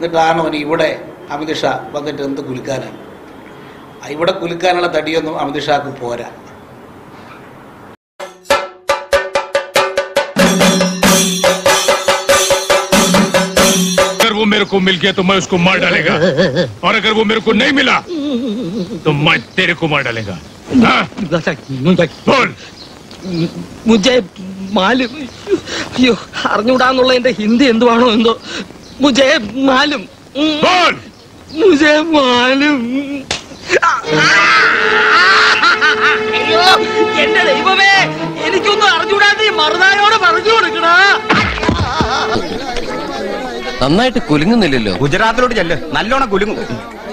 എന്നിട്ടാണ് അവൻ ഇവിടെ അമിത്ഷാ വന്നിട്ട് എന്ത് കുലുക്കാനാണ് ആ, ഇവിടെ കുലുക്കാനുള്ള തടിയൊന്നും അമിത്ഷാക്ക് പോരാ अगर वो मेरे को मिल गया तो मैं उसको मार डालेगा और अगर वो मेरे को नहीं मिला तो मैं तेरे को मार डालेगा हाँ? बोल മുജെ മാലും അയ്യോ അറിഞ്ഞൂടാന്നുള്ളതിന്റെ ഹിന്ദി എന്തുവാണോ എന്തോ മുജെ മാലും बोल മുജെ മാലും അയ്യോ എന്റെ ദൈവമേ എനിക്കൊന്നും അറിഞ്ഞൂടാതെ ഈ മറുനായോട് പറഞ്ഞു കൊടുക്കണ നന്നായിട്ട് കുലുങ്ങുന്നില്ലല്ലോ ഗുജറാത്തിലോട്ട് ചെല്ല് നല്ലോണം കുലുങ്ങും